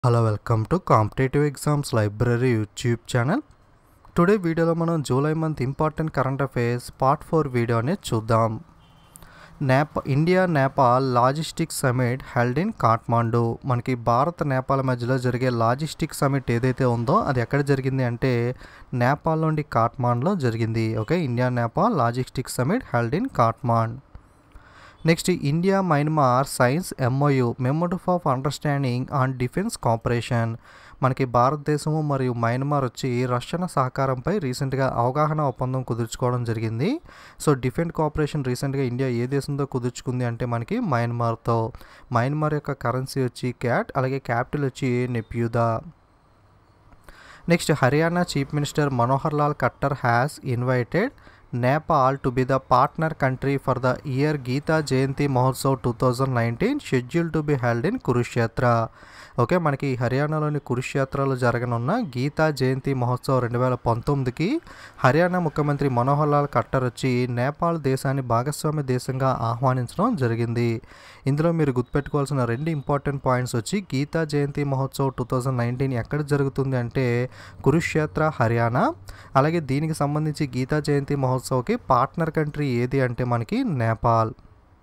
hello welcome to competitive exams library YouTube channel today వీడియోలో మనం July month important current affairs part four వీడియోని చూద్దాం నేప India Nepal logistic summit held in Kathmandu మనకి భారత్ నేపాల్ మధ్యలో జరిగే లాజిస్టిక్ సమిట్ ఏదైతే ఉందో అది ఎక్కడ జరిగింది అంటే నేపాల్ నుండి కాఠ్మాండ్లో జరిగింది okay India Nepal logistic summit held in Kathmandu next India Myanmar signs MoU మెమోరఫ్ of understanding on defence cooperation మనకి భారతదేశము మరియు మయన్మార్ వచ్చి రక్షణ సహకారంపై రీసెంట్గా అవగాహన ఒప్పందం కుదుర్చుకోవడం జరిగింది సో డిఫెన్స్ కోఆపరేషన్ రీసెంట్గా ఇండియా ఏ దేశంతో కుదుర్చుకుంది అంటే మనకి మయన్మార్తో మయన్మార్ యొక్క కరెన్సీ వచ్చి క్యాట్ అలాగే క్యాపిటల్ వచ్చి Naypyidaw next Haryana chief minister Manohar Lal Khattar has invited Nepal to be the partner country for the year Gita Jayanti Mahotsav two thousand nineteen schedule to be held in Kurukshetra okay మనకి హర్యానాలోని కురుక్షేత్రలో జరగనున్న గీతా జయంతి మహోత్సవ్ రెండు వేల పంతొమ్మిదికి హర్యానా ముఖ్యమంత్రి మనోహర్ లాల్ ఖట్టర్ వచ్చి నేపాల్ దేశాన్ని భాగస్వామ్య దేశంగా ఆహ్వానించడం జరిగింది ఇందులో మీరు గుర్తుపెట్టుకోవాల్సిన రెండు ఇంపార్టెంట్ పాయింట్స్ వచ్చి Gita Jayanti Mahotsav two thousand nineteen ఎక్కడ జరుగుతుంది అంటే కురుక్షేత్ర హర్యానా అలాగే దీనికి సంబంధించి గీతా జయంతి మహోత్సవ్కి పార్ట్నర్ కంట్రీ ఏది అంటే మనకి Nepal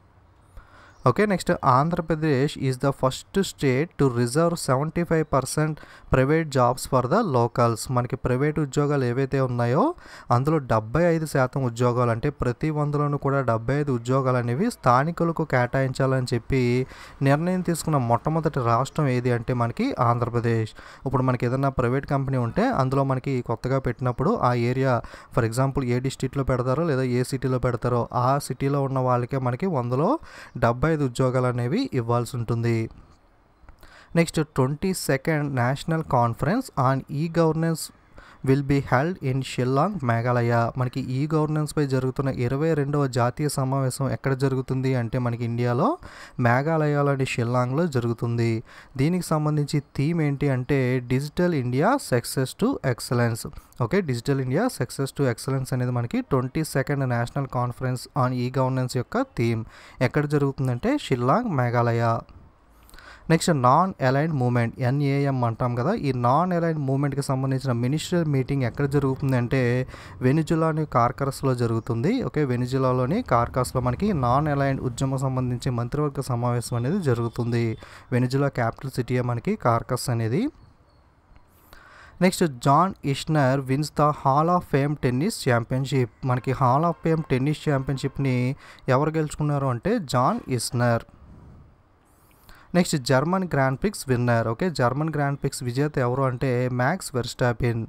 okay next Andhra Pradesh is the first state to reserve seventy five percent private jobs for the locals మనకి ప్రైవేట్ ఉద్యోగాలు ఏవైతే ఉన్నాయో అందులో డెబ్బై ఐదు శాతం ఉద్యోగాలు అంటే ప్రతి వందలోనూ కూడా డెబ్బై ఐదు ఉద్యోగాలు అనేవి స్థానికులకు కేటాయించాలని చెప్పి నిర్ణయం తీసుకున్న మొట్టమొదటి రాష్ట్రం ఏది అంటే మనకి ఆంధ్రప్రదేశ్ ఇప్పుడు మనకి ఏదైనా ప్రైవేట్ కంపెనీ ఉంటే అందులో మనకి కొత్తగా పెట్టినప్పుడు ఆ ఏరియా ఫర్ ఎగ్జాంపుల్ ఏ డిస్టిక్లో పెడతారో లేదా ఏ సిటీలో పెడతారో ఆ సిటీలో ఉన్న వాళ్ళకే మనకి వందలో డెబ్బై ఐదు ఉద్యోగాలు అనేవి ఇవ్వాల్సి ఉంటుంది next twenty second national conference on e governance will be held in Shillong Meghalaya మనకి ఈ గవర్నెన్స్పై జరుగుతున్న ఇరవై రెండవ జాతీయ సమావేశం ఎక్కడ జరుగుతుంది అంటే మనకి ఇండియాలో మేఘాలయలోని షిల్లాంగ్లో జరుగుతుంది దీనికి సంబంధించి థీమ్ ఏంటి అంటే digital India success to excellence okay digital India success to excellence అనేది మనకి twenty second national conference on e governance యొక్క థీమ్ ఎక్కడ జరుగుతుందంటే Shillong Meghalaya next non aligned movement NAM అంటాం కదా ఈ నాన్ అలైన్డ్ మూమెంట్కి సంబంధించిన మినిస్ట్రియల్ మీటింగ్ ఎక్కడ జరుగుతుంది అంటే వెనిజులాని కార్కరస్లో జరుగుతుంది ఓకే వెనిజులాలోని కార్కస్లో మనకి నాన్ అలైన్డ్ ఉద్యమం సంబంధించి మంత్రివర్గ సమావేశం అనేది జరుగుతుంది వెనిజులా క్యాపిటల్ సిటీ మనకి కార్కస్ అనేది next John Isner wins the hall of fame tennis championship మనకి హాల్ ఆఫ్ ఫేమ్ టెన్నిస్ ఛాంపియన్షిప్ని ఎవరు గెలుచుకున్నారు అంటే John Isner next German grand prix winner okay German grand prix విజేత ఎవరు అంటే Max Verstappen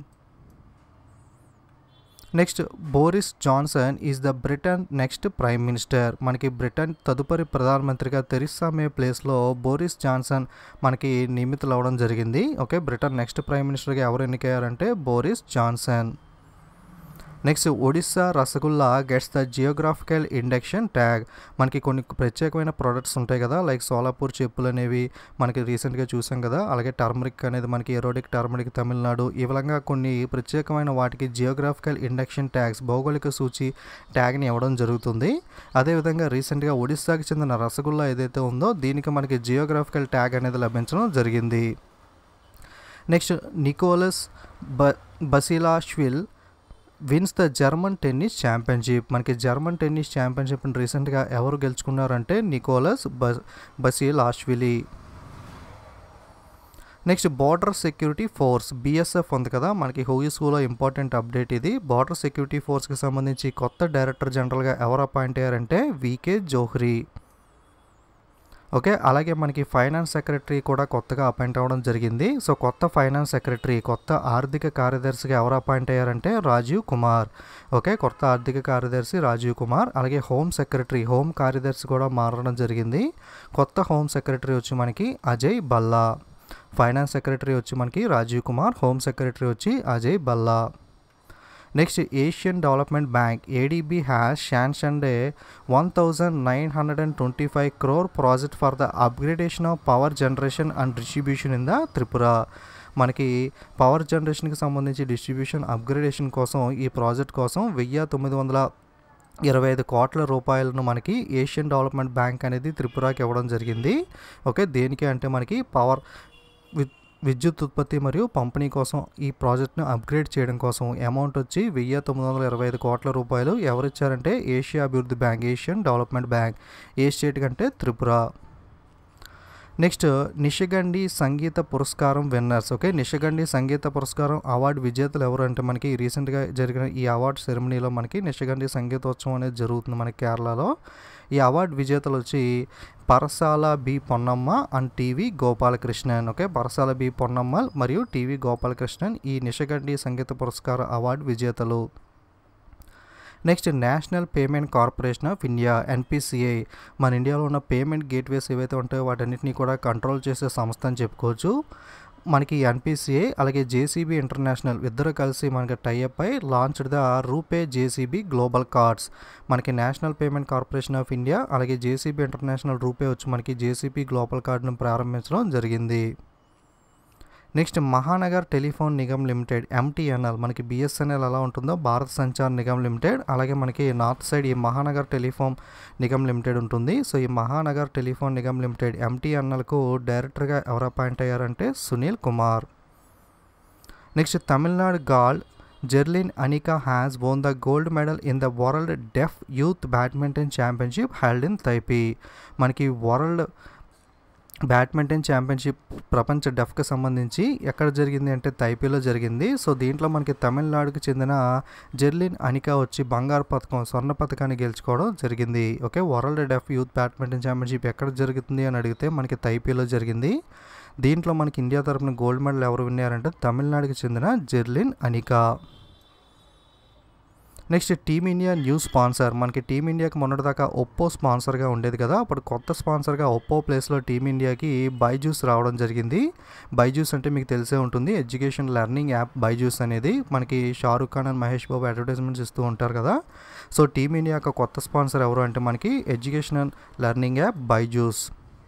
next Boris Johnson is the Britain next prime minister మనకి Britain తదుపరి ప్రధానమంత్రిగా తెరిసా మే ప్లేస్లో బోరిస్ జాన్సన్ మనకి నియమితులు అవ్వడం జరిగింది ఓకే బ్రిటన్ నెక్స్ట్ ప్రైమ్ మినిస్టర్గా ఎవరు ఎన్నికయ్యారంటే Boris Johnson next Odisha rasgulla gets the geographical induction tag మనకి కొన్ని ప్రత్యేకమైన ప్రోడక్ట్స్ ఉంటాయి కదా లైక్ సోలాపూర్ చెప్పులు అనేవి మనకి రీసెంట్గా చూసాం కదా అలాగే టర్మరిక్ అనేది మనకి ఎరోడిక్ టర్మరిక్ తమిళనాడు ఈ విధంగా కొన్ని ప్రత్యేకమైన వాటికి జియోగ్రాఫికల్ ఇండక్షన్ ట్యాగ్స్ భౌగోళిక సూచి ట్యాగ్ని ఇవ్వడం జరుగుతుంది అదేవిధంగా రీసెంట్గా ఒడిస్సాకి చెందిన రసగుల్లా ఏదైతే ఉందో దీనికి మనకి జియోగ్రాఫికల్ ట్యాగ్ అనేది లభించడం జరిగింది నెక్స్ట్ నికోలస్ బ Basilashvili wins the German tennis championship మనకి జర్మన్ టెన్నిస్ ఛాంపియన్షిప్ని రీసెంట్గా ఎవరు గెలుచుకున్నారంటే నికోలస్ బ Basilashvili next border security force BSF ఉంది కదా మనకి హోయిస్కూలో ఇంపార్టెంట్ అప్డేట్ ఇది బార్డర్ సెక్యూరిటీ ఫోర్స్కి సంబంధించి కొత్త డైరెక్టర్ జనరల్గా ఎవరు అపాయింట్ అయ్యారంటే వికే జోహ్రీ ఓకే అలాగే మనకి ఫైనాన్స్ సెక్రటరీ కూడా కొత్తగా అపాయింట్ అవ్వడం జరిగింది సో కొత్త ఫైనాన్స్ సెక్రటరీ కొత్త ఆర్థిక కార్యదర్శిగా ఎవరు అపాయింట్ అయ్యారంటే రాజీవ్ కుమార్ ఓకే కొత్త ఆర్థిక కార్యదర్శి రాజీవ్ కుమార్ అలాగే హోమ్ సెక్రటరీ హోమ్ కార్యదర్శి కూడా మారడం జరిగింది కొత్త హోమ్ సెక్రటరీ వచ్చి మనకి అజయ్ బల్లా ఫైనాన్స్ సెక్రటరీ వచ్చి మనకి రాజీవ్ కుమార్ హోమ్ సెక్రటరీ వచ్చి Ajay Bhalla next Asian development bank ADB has sanction a one thousand nine hundred and twenty five crore project for the upgradation of power generation and distribution in the Tripura మనకి power జనరేషన్కి సంబంధించి distribution upgradation కోసం ఈ project కోసం వెయ్యి తొమ్మిది వందల ఇరవై ఐదు కోట్ల రూపాయలను మనకి ఏషియన్ డెవలప్మెంట్ బ్యాంక్ అనేది త్రిపురకి ఇవ్వడం జరిగింది ఓకే దేనికి అంటే మనకి పవర్ విత్ విద్యుత్ ఉత్పత్తి మరియు పంపిణీ కోసం ఈ ప్రాజెక్ట్ను అప్గ్రేడ్ చేయడం కోసం అమౌంట్ వచ్చి వెయ్యి తొమ్మిది వందల ఇరవై ఐదు కోట్ల రూపాయలు ఎవరిచ్చారంటే ఏషియా అభివృద్ధి బ్యాంక్ ఏషియన్ డెవలప్మెంట్ బ్యాంక్ ఏ స్టేట్ కంటే త్రిపుర నెక్స్ట్ నిషగండి సంగీత పురస్కారం విన్నర్స్ ఓకే నిషగండి సంగీత పురస్కారం అవార్డు విజేతలు ఎవరు అంటే మనకి రీసెంట్గా జరిగిన ఈ అవార్డు సెరమనీలో మనకి నిషగండి సంగీతోత్సవం అనేది జరుగుతుంది మనకి కేరళలో ఈ అవార్డు విజేతలు వచ్చి Parassala B Ponnamma and TV Gopalakrishnan okay Parassala B Ponnamma మరియు టీవీ గోపాలకృష్ణన్ ఈ నిషగండి సంగీత పురస్కార అవార్డు విజేతలు next national payment corporation of India NPCI మన ఇండియాలో ఉన్న పేమెంట్ గేట్వేస్ ఏవైతే ఉంటాయో వాటన్నిటిని కూడా కంట్రోల్ చేసే సంస్థ అని చెప్పుకోవచ్చు మనకి ఎన్పిసిఐ అలాగే జేసీబీ ఇంటర్నేషనల్ ఇద్దరు కలిసి మనకి టైఅప్ అయి launched the RuPay JCB global cards మనకి national payment corporation of India అలాగే జేసీబీ ఇంటర్నేషనల్ రూపే వచ్చి మనకి జేసీబీ గ్లోబల్ కార్డును ప్రారంభించడం జరిగింది next Mahanagar telephone Nigam limited MTNL మనకి బిఎస్ఎన్ఎల్ ఎలా ఉంటుందో భారత్ సంచార్ నిగమ్ లిమిటెడ్ అలాగే మనకి నార్త్ సైడ్ ఈ మహానగర్ టెలిఫోన్ నిగమ్ లిమిటెడ్ ఉంటుంది సో ఈ మహానగర్ టెలిఫోన్ నిగమ్ లిమిటెడ్ ఎంటీఎన్ఎల్కు డైరెక్టర్గా ఎవరు అపాయింట్ అయ్యారంటే Sunil Kumar next Tamil Nadu girl Jerlin Anika has won the gold medal in the world deaf youth badminton championship held in Taipei మనకి వరల్డ్ బ్యాడ్మింటన్ ఛాంపియన్షిప్ ప్రపంచ డెఫ్కి సంబంధించి ఎక్కడ జరిగింది అంటే తైపీలో జరిగింది సో దీంట్లో మనకి తమిళనాడుకి చెందిన జెర్లిన్ అనికా వచ్చి బంగారు పథకం స్వర్ణ పథకాన్ని గెలుచుకోవడం జరిగింది okay world deaf youth badminton championship ఎక్కడ జరుగుతుంది అని అడిగితే మనకి తైపీలో జరిగింది దీంట్లో మనకి ఇండియా తరపున గోల్డ్ మెడల్ ఎవరు విన్నారంటే తమిళనాడుకి చెందిన Jerlin Anika next team India new sponsor మనకి టీమిండియాకి మొన్నటిదాకా ఒప్పో స్పాన్సర్గా ఉండేది కదా అప్పుడు కొత్త స్పాన్సర్గా ఒప్పో ప్లేస్లో టీమిండియాకి బైజూస్ రావడం జరిగింది బైజూస్ అంటే మీకు తెలిసే ఉంటుంది ఎడ్యుకేషన్ లెర్నింగ్ యాప్ బైజూస్ అనేది మనకి షారుఖ్ ఖాన్ అండ్ మహేష్ బాబు అడ్వర్టైజ్మెంట్స్ ఇస్తూ ఉంటారు కదా సో టీమిండియా యొక్క కొత్త స్పాన్సర్ ఎవరు అంటే మనకి educational learning app Byju's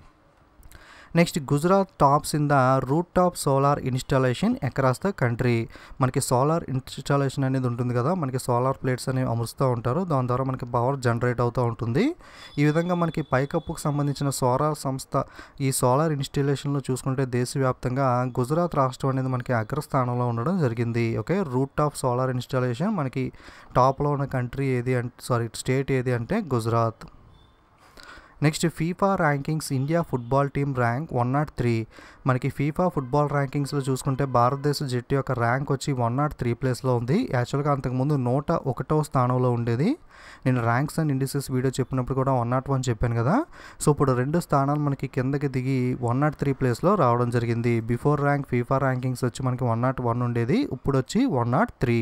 next Gujarat tops in the roof top solar installation across the country మనకి సోలార్ ఇన్స్టాలేషన్ అనేది ఉంటుంది కదా మనకి సోలార్ ప్లేట్స్ అనేవి అమరుస్తూ ఉంటారు దాని ద్వారా మనకి పవర్ జనరేట్ అవుతూ ఉంటుంది ఈ విధంగా మనకి పైకప్పుకు సంబంధించిన సోలార్ సంస్థ ఈ సోలార్ ఇన్స్టాలేషన్లో చూసుకుంటే దేశవ్యాప్తంగా గుజరాత్ రాష్ట్రం అనేది మనకి అగ్రస్థానంలో ఉండడం జరిగింది okay roof top solar installation మనకి టాప్లో ఉన్న కంట్రీ ఏది అంటే సారీ స్టేట్ ఏది అంటే Gujarat next FIFA rankings India football team rank one not three మనకి ఫీఫా ఫుట్బాల్ ర్యాంకింగ్స్లో చూసుకుంటే భారతదేశ జట్టు యొక్క ర్యాంక్ వచ్చి వన్ నాట్ త్రీ ప్లేస్లో ఉంది యాక్చువల్గా అంతకుముందు నూట ఒకటో స్థానంలో ఉండేది నేను ర్యాంక్స్ అండ్ ఇండిసెస్ వీడియో చెప్పినప్పుడు కూడా వన్ నాట్ వన్ చెప్పాను కదా సో ఇప్పుడు రెండు స్థానాలు మనకి కిందకి దిగి వన్ నాట్ త్రీ ప్లేస్లో రావడం జరిగింది బిఫోర్ ర్యాంక్ ఫీఫా ర్యాంకింగ్స్ వచ్చి మనకి వన్ నాట్ వన్ ఉండేది ఇప్పుడు వచ్చి one not three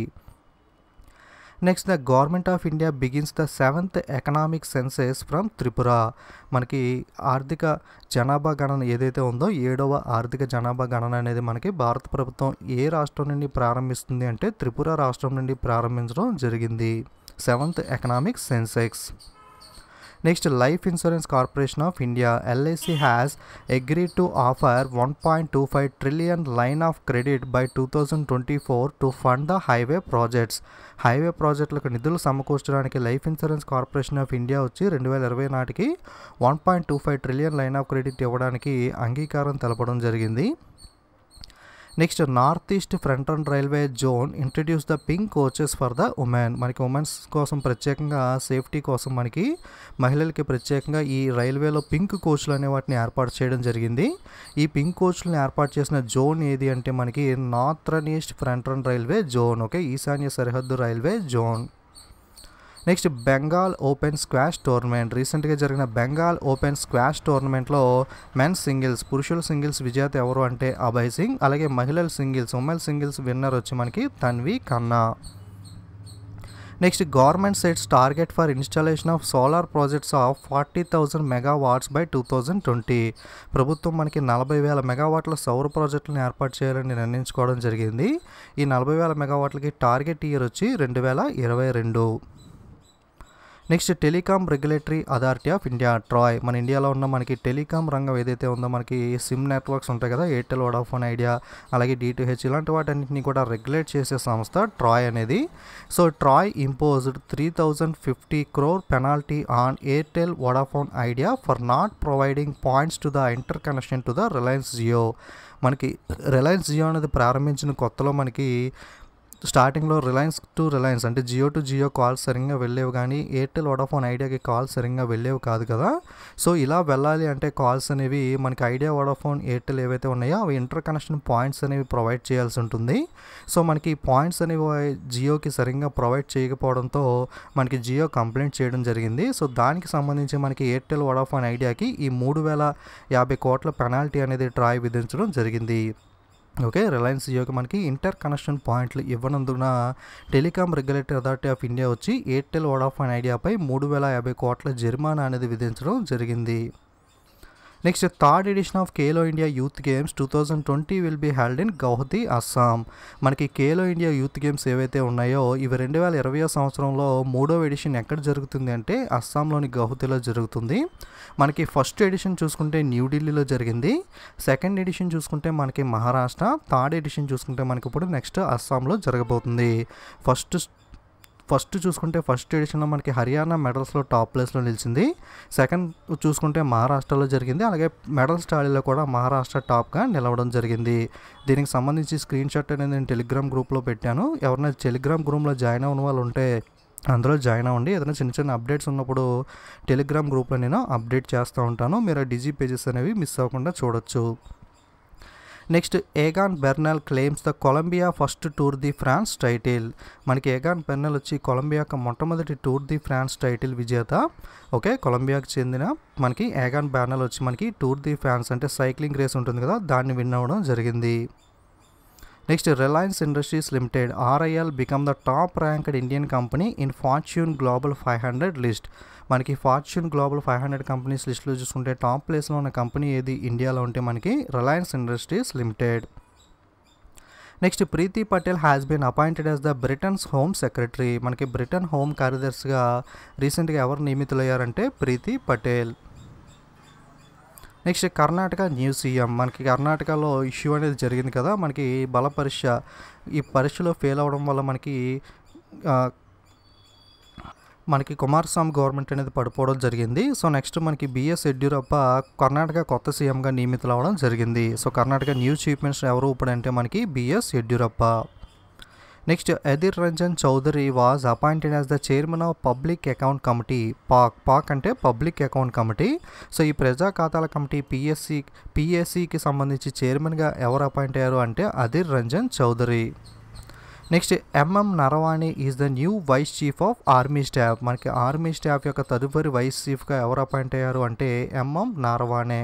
next the government of India begins the seventh economic census from Tripura మనకి ఆర్థిక జనాభా గణన ఏదైతే ఉందో ఏడవ ఆర్థిక జనాభా గణన అనేది మనకి భారత ప్రభుత్వం ఏ రాష్ట్రం నుండి ప్రారంభిస్తుంది అంటే త్రిపుర రాష్ట్రం నుండి ప్రారంభించడం జరిగింది seventh economic sensex next life insurance corporation of India LIC has agreed to offer one point two five trillion line of credit by two thousand twenty four to fund the highway projects highway ప్రాజెక్టులకు నిధులు సమకూర్చడానికి life insurance corporation of India వచ్చి రెండు వేల ఇరవై నాటికి one point two five trillion line of credit ఇవ్వడానికి అంగీకారం తెలపడం జరిగింది next north east front and railway zone introduce the pink coaches for the women మనకి ఉమెన్స్ కోసం ప్రత్యేకంగా సేఫ్టీ కోసం మనకి మహిళలకి ప్రత్యేకంగా ఈ రైల్వేలో పింక్ కోచ్లు అనే వాటిని ఏర్పాటు చేయడం జరిగింది ఈ పింక్ కోచ్లను ఏర్పాటు చేసిన జోన్ ఏది అంటే మనకి northern east front and railway zone okay ఈశాన్య సరిహద్దు railway zone next Bengal open squash tournament రీసెంట్గా జరిగిన బెంగాల్ ఓపెన్ స్క్వాష్ టోర్నమెంట్లో మెన్స్ సింగిల్స్ పురుషుల సింగిల్స్ విజేత ఎవరు అంటే అభయ్ సింగ్ అలాగే మహిళల సింగిల్స్ ఉమెన్ సింగిల్స్ విన్నర్ వచ్చి మనకి Tanvi Khanna next government sets target for installation of solar projects of forty thousand megawatts by two thousand twenty ప్రభుత్వం మనకి నలభై వేల మెగావాట్ల సౌర ప్రాజెక్టులను ఏర్పాటు చేయాలని నిర్ణయించుకోవడం జరిగింది ఈ నలభై వేల మెగావాట్లకి టార్గెట్ ఇయర్ వచ్చి రెండు వేల ఇరవై రెండు next telecom regulatory authority of India TRAI మన ఇండియాలో ఉన్న మనకి టెలికాం రంగం ఏదైతే ఉందో మనకి సిమ్ నెట్వర్క్స్ ఉంటాయి కదా ఎయిర్టెల్ వడాఫోన్ ఐడియా అలాగే డిటిహెచ్ ఇలాంటి వాటన్నింటినీ కూడా రెగ్యులేట్ చేసే సంస్థ ట్రాయ్ అనేది so TRAI imposed three thousand fifty crore penalty on Airtel Vodafone Idea for not providing points to the interconnection to the Reliance Jio మనకి రిలయన్స్ జియో అనేది ప్రారంభించిన కొత్తలో మనకి స్టార్టింగ్లో రిలయన్స్ టు రిలయన్స్ అంటే జియో టు జియో కాల్స్ సరిగ్గా వెళ్ళేవి కానీ ఎయిర్టెల్ వడాఫోన్ ఐడియాకి కాల్స్ సరిగ్గా వెళ్ళేవి కాదు కదా సో ఇలా వెళ్ళాలి అంటే కాల్స్ అనేవి మనకి ఐడియా వడాఫోన్ ఎయిర్టెల్ ఏవైతే ఉన్నాయో అవి ఇంటర్ కనెక్షన్ పాయింట్స్ అనేవి ప్రొవైడ్ చేయాల్సి ఉంటుంది సో మనకి పాయింట్స్ అనేవి జియోకి సరిగ్గా ప్రొవైడ్ చేయకపోవడంతో మనకి జియో కంప్లైంట్ చేయడం జరిగింది సో దానికి సంబంధించి మనకి ఎయిర్టెల్ వడాఫోన్ ఐడియాకి ఈ మూడు వేల యాభై కోట్ల పెనాల్టీ అనేది ట్రాయ్ విధించడం జరిగింది ఓకే రిలయన్స్ జియోకి మనకి ఇంటర్ కనెక్షన్ పాయింట్లు ఇవ్వనందున telecom regulatory authority of India వచ్చి ఎయిర్టెల్ వడాఫోన్ ఐడియాపై మూడు వేల యాభై కోట్ల జరిమానా అనేది విధించడం జరిగింది next third edition of Khelo India youth games two thousand twenty will be held in Guwahati Assam మనకి కేలో ఇండియా యూత్ గేమ్స్ ఏవైతే ఉన్నాయో ఇవి రెండు వేల ఇరవై సంవత్సరంలో మూడో ఎడిషన్ ఎక్కడ జరుగుతుంది అంటే అస్సాంలోని గౌహతిలో జరుగుతుంది మనకి ఫస్ట్ ఎడిషన్ చూసుకుంటే న్యూఢిల్లీలో జరిగింది సెకండ్ ఎడిషన్ చూసుకుంటే మనకి మహారాష్ట్ర థర్డ్ ఎడిషన్ చూసుకుంటే మనకి ఇప్పుడు నెక్స్ట్ అస్సాంలో జరగబోతుంది ఫస్ట్ ఫస్ట్ చూసుకుంటే ఫస్ట్ ఎడిషన్లో మనకి హర్యానా మెడల్స్లో టాప్ ప్లేస్లో నిలిచింది సెకండ్ చూసుకుంటే మహారాష్ట్రలో జరిగింది అలాగే మెడల్స్ టాలీలో కూడా మహారాష్ట్ర టాప్గా నిలవడం జరిగింది దీనికి సంబంధించి స్క్రీన్ షాట్ అనేది నేను టెలిగ్రామ్ గ్రూప్లో పెట్టాను ఎవరైనా టెలిగ్రామ్ గ్రూప్లో జాయిన్ అవ్వని వాళ్ళు ఉంటే అందులో జాయిన్ అవ్వండి ఏదైనా చిన్న చిన్న అప్డేట్స్ ఉన్నప్పుడు టెలిగ్రామ్ గ్రూప్లో నేను అప్డేట్ చేస్తూ ఉంటాను మీరు ఆ డిజీ పేజెస్ అనేవి మిస్ అవ్వకుండా చూడొచ్చు next Egan Bernal claims the Colombia first Tour de France title మనకి ఏగాన్ బెర్నల్ వచ్చి కొలంబియా యొక్క మొట్టమొదటి టూర్ ది ఫ్రాన్స్ టైటిల్ విజేత ఓకే కొలంబియాకి చెందిన మనకి ఏగాన్ బెర్నల్ వచ్చి మనకి టూర్ ది ఫ్రాన్స్ అంటే సైక్లింగ్ రేస్ ఉంటుంది కదా దాన్ని విన్ అవ్వడం జరిగింది next Reliance industries limited RIL become the top ranked Indian company in Fortune global five hundred list మనకి Fortune global five hundred companies లిస్ట్లో చూసుకుంటే టాప్ ప్లేస్లో ఉన్న కంపెనీ ఏది ఇండియాలో ఉంటే మనకి Reliance industries limited next Priti Patel has been appointed as the Britain's home secretary మనకి బ్రిటన్ హోమ్ కార్యదర్శిగా రీసెంట్గా ఎవరు నియమితులయ్యారంటే Priti Patel next Karnataka new CM మనకి కర్ణాటకలో ఇష్యూ అనేది జరిగింది కదా మనకి బల పరీక్ష ఈ పరీక్షలో ఫెయిల్ అవ్వడం వల్ల మనకి మనకి కుమారస్వామి గవర్నమెంట్ అనేది పడిపోవడం జరిగింది సో నెక్స్ట్ మనకి బిఎస్ యడ్యూరప్ప కర్ణాటక కొత్త సీఎంగా నియమితులు అవ్వడం జరిగింది so Karnataka new chief minister ఎవరు ఇప్పుడు అంటే మనకి BS Yediyurappa next Adhir Ranjan Chowdhury was appointed as the chairman of public account committee PAC PAC అంటే పబ్లిక్ అకౌంట్ కమిటీ సో ఈ ప్రజా ఖాతాల కమిటీ పిఎస్సి పిఎస్సికి సంబంధించి చైర్మన్గా ఎవరు అపాయింట్ అయ్యారు అంటే Adhir Ranjan Chowdhury next MM Naravane is the new vice chief of army staff మనకి ఆర్మీ స్టాఫ్ యొక్క తదుపరి వైస్ చీఫ్గా ఎవరు అపాయింట్ అయ్యారు అంటే MM Naravane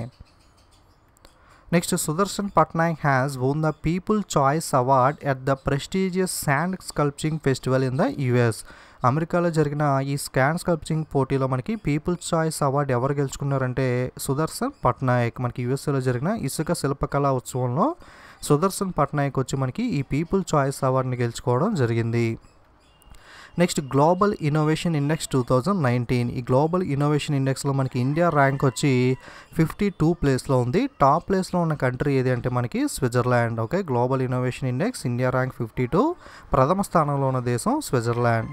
next Sudarshan Patnaik has won the people choice award at the prestigious sand sculpting festival in the US అమెరికాలో జరిగిన ఈ స్కాన్ స్కల్ప్చింగ్ పోటీలో మనకి పీపుల్ చాయిస్ అవార్డు ఎవరు గెలుచుకున్నారంటే సుదర్శన్ పట్నాయక్ మనకి యుఎస్ఏలో జరిగిన ఇసుక శిల్పకళా ఉత్సవంలో సుదర్శన్ పట్నాయక్ వచ్చి మనకి ఈ పీపుల్ చాయిస్ అవార్డుని గెలుచుకోవడం జరిగింది next global innovation index two thousand nineteen ఈ గ్లోబల్ ఇన్నోవేషన్ ఇండెక్స్లో మనకి ఇండియా ర్యాంక్ వచ్చి ఫిఫ్టీ టూ ప్లేస్లో ఉంది టాప్ ప్లేస్లో ఉన్న కంట్రీ ఏది అంటే మనకి Switzerland okay global innovation index India rank fifty two ప్రథమ స్థానంలో ఉన్న దేశం స్విట్జర్లాండ్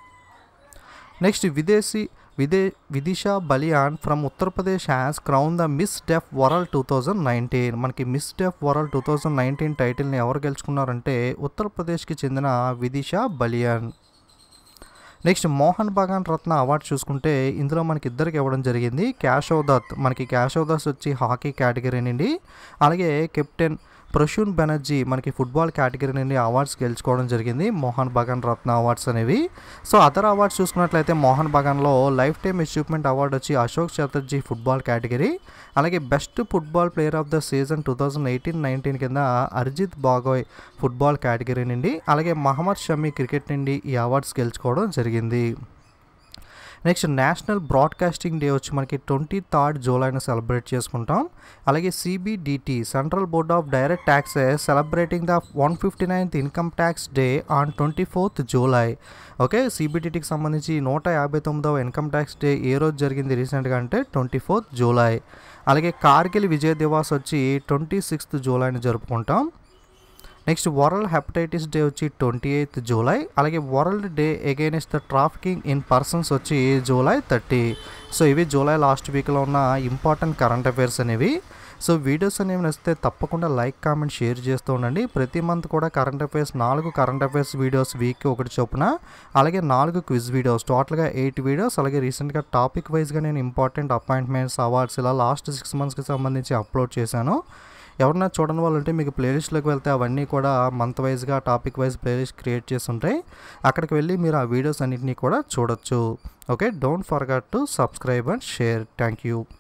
నెక్స్ట్ విదేశీ విదే Vidisha Baliyan from Uttar Pradesh has crowned the miss deaf world two thousand nineteen మనకి miss deaf world two thousand nineteen టైటిల్ని ఎవరు గెలుచుకున్నారంటే ఉత్తరప్రదేశ్కి చెందిన విదిషా బలియాన్ నెక్స్ట్ మోహన్ బగాన్ రత్న అవార్డు చూసుకుంటే ఇందులో మనకి ఇద్దరికి ఇవ్వడం జరిగింది క్యాషవ్ దత్ మనకి క్యాషవ్ దత్ వచ్చి హాకీ కేటగిరీ నుండి అలాగే కెప్టెన్ ప్రసూన్ బెనర్జీ మనకి ఫుట్బాల్ కేటగిరీ నుండి అవార్డ్స్ గెలుచుకోవడం జరిగింది మోహన్ బగాన్ రత్న అవార్డ్స్ అనేవి సో అదర్ అవార్డ్స్ చూసుకున్నట్లయితే మోహన్ బగాన్లో లైఫ్ టైమ్ అచీవ్మెంట్ అవార్డు వచ్చి అశోక్ చటర్జీ ఫుట్బాల్ కేటగిరీ అలాగే best football player of the season two thousand eighteen nineteen కింద అర్జిత్ బాగోయ్ ఫుట్బాల్ కేటగిరీ నుండి అలాగే మహమ్మద్ షమీ క్రికెట్ నుండి ఈ అవార్డ్స్ గెలుచుకోవడం జరిగింది నెక్స్ట్ నేషనల్ బ్రాడ్కాస్టింగ్ డే వచ్చి మనకి ట్వంటీ థర్డ్ జూలైన సెలబ్రేట్ చేసుకుంటాం అలాగే CBDT central board of direct taxes celebrating the one fifty ninth income tax day on twenty fourth July okay సిబిడిటికి సంబంధించి నూట యాభై తొమ్మిదవ ఇన్కమ్ ట్యాక్స్ డే ఏ రోజు జరిగింది రీసెంట్గా అంటే ట్వంటీ ఫోర్త్ జూలై అలాగే కార్గిల్ విజయ్ దివాస్ వచ్చి ట్వంటీ సిక్స్త్ జూలైని జరుపుకుంటాం నెక్స్ట్ వరల్డ్ హెపటైటిస్ డే వచ్చి ట్వంటీ ఎయిత్ జూలై అలాగే world day against the trafficking in persons వచ్చి జూలై థర్టీ సో ఇవి జూలై లాస్ట్ వీక్లో ఉన్న ఇంపార్టెంట్ కరెంట్ అఫైర్స్ అనేవి సో వీడియోస్ అనేవి నచ్చితే తప్పకుండా లైక్ కామెంట్ షేర్ చేస్తూ ఉండండి ప్రతి మంత్ కూడా కరెంట్ అఫైర్స్ నాలుగు కరెంట్ అఫైర్స్ వీడియోస్ వీక్కి ఒకటి చొప్పున అలాగే నాలుగు క్విజ్ వీడియోస్ టోటల్గా ఎయిట్ వీడియోస్ అలాగే రీసెంట్గా టాపిక్ వైజ్గా నేను ఇంపార్టెంట్ అపాయింట్మెంట్స్ అవార్డ్స్ ఇలా లాస్ట్ సిక్స్ మంత్స్కి సంబంధించి అప్లోడ్ చేశాను ఎవరన్నా చూడని వాళ్ళు ఉంటే మీకు ప్లేలిస్ట్లోకి వెళ్తే అవన్నీ కూడా మంత్ వైజ్గా టాపిక్ వైజ్ ప్లేలిస్ట్ క్రియేట్ చేసి ఉంటాయి అక్కడికి వెళ్ళి మీరు ఆ వీడియోస్ అన్నింటినీ కూడా చూడొచ్చు okay don't forget to subscribe and share thank you